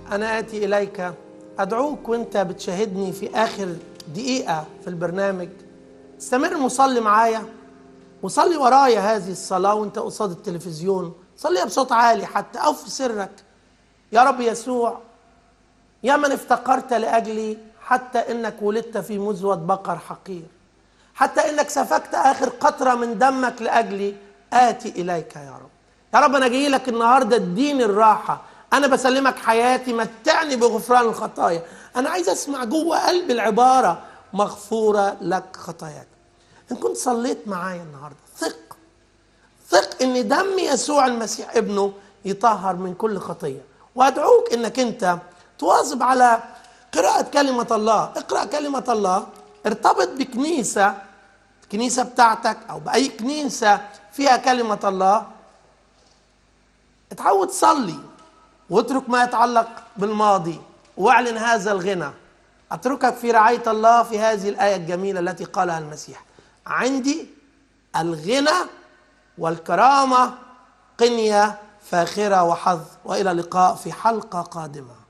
أنا آتي إليك أدعوك وأنت بتشاهدني في آخر دقيقة في البرنامج استمر مصلي معايا وصلي ورايا هذه الصلاة وأنت قصاد التلفزيون صليها بصوت عالي حتى أو في سرك يا رب يسوع يا من افتقرت لأجلي حتى إنك ولدت في مزود بقر حقير حتى إنك سفكت آخر قطرة من دمك لأجلي آتي إليك يا رب يا رب أنا جاي لك النهاردة اديني الراحة أنا بسلمك حياتي متعني بغفران الخطايا أنا عايز أسمع جوه قلبي العبارة مغفورة لك خطاياك إن كنت صليت معايا النهاردة ثق ثق إن دم يسوع المسيح ابنه يطهر من كل خطية وأدعوك إنك أنت تواظب على قراءة كلمة الله اقرأ كلمة الله ارتبط بكنيسة الكنيسة بتاعتك أو بأي كنيسة فيها كلمة الله اتعود صلي واترك ما يتعلق بالماضي واعلن هذا الغنى اتركك في رعاية الله في هذه الآية الجميلة التي قالها المسيح عندي الغنى والكرامة قنية فاخرة وحظ وإلى اللقاء في حلقة قادمة